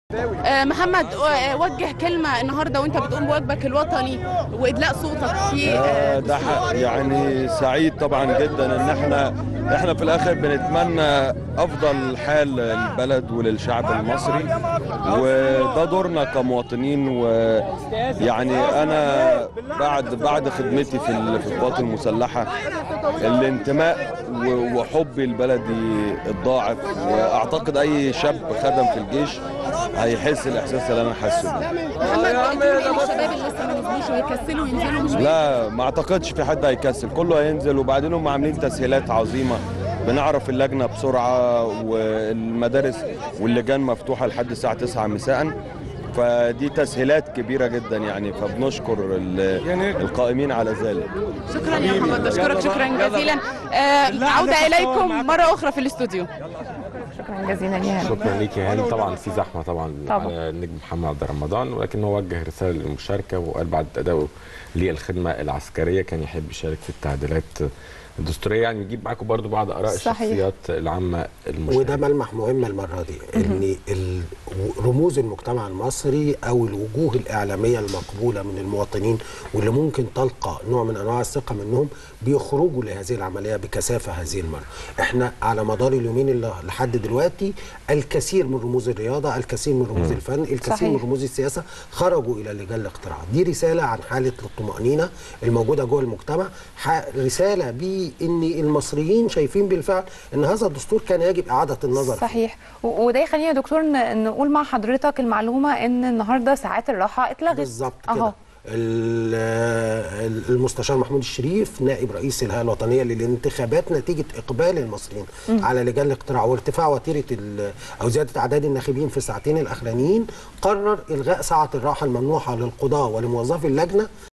آه، محمد آه، وجه كلمة النهاردة وانت بتقوم بواجبك الوطني وإدلاء صوتك في آه، آه، ده حق يعني سعيد طبعا جدا ان احنا احنا في الاخر بنتمنى افضل حال للبلد وللشعب المصري وده دورنا كمواطنين ويعني انا بعد بعد خدمتي في ال- في القوات المسلحه الانتماء و- وحبي لبلدي اتضاعف واعتقد اي شاب خدم في الجيش هيحس الاحساس اللي انا حاسه ده محمد بتقول ايه للشباب اللي لسه ما نزلوش ويكسلوا ينزلوا مش لا ما اعتقدش في حد هيكسل كله هينزل وبعدين هم عاملين تسهيلات عظيمه بنعرف اللجنه بسرعه والمدارس واللجان مفتوحه لحد الساعه 9 مساء فدي تسهيلات كبيره جدا يعني فبنشكر ال- القائمين على ذلك شكرا يا محمد بشكرك شكرا جزيلا آه، عودة إليكم مرة أخرى في الاستوديو شكرا جزيلا يا هاني شكرا ليك يا هاني طبعا في زحمه طبعا, طبعا. على النجم محمد عبد رمضان ولكن هو وجه رساله للمشاركه وقال بعد ادائه للخدمه العسكريه كان يحب يشارك في التعديلات الدستوريه يعني يجيب معاكم برضو بعض اراء صحيح. الشخصيات العامه وده المشاركه ملمح مهم المره دي ان ال- رموز المجتمع المصري او الوجوه الاعلاميه المقبوله من المواطنين واللي ممكن تلقى نوع من انواع الثقه منهم بيخرجوا لهذه العمليه بكثافه هذه المره. احنا على مدار اليومين اللي لحد دلوقتي الكثير من رموز الرياضه، الكثير من رموز الفن، الكثير صحيح. من رموز السياسه خرجوا الى لجان الاقتراع. دي رساله عن حاله الطمانينه الموجوده جوه المجتمع، ح- رساله بان المصريين شايفين بالفعل ان هذا الدستور كان يجب اعاده النظر فيه. صحيح و- وده يخلينا يا دكتور ن- نقول مع حضرتك المعلومه ان النهارده ساعات الراحه اتلغت بالظبط اهو كده ال- المستشار محمود الشريف نائب رئيس الهيئه الوطنيه للانتخابات نتيجه اقبال المصريين على لجان الاقتراع وارتفاع وتيره ال- او زياده اعداد الناخبين في الساعتين الاخرانيين قرر الغاء ساعه الراحه الممنوحه للقضاه ولموظفي اللجنه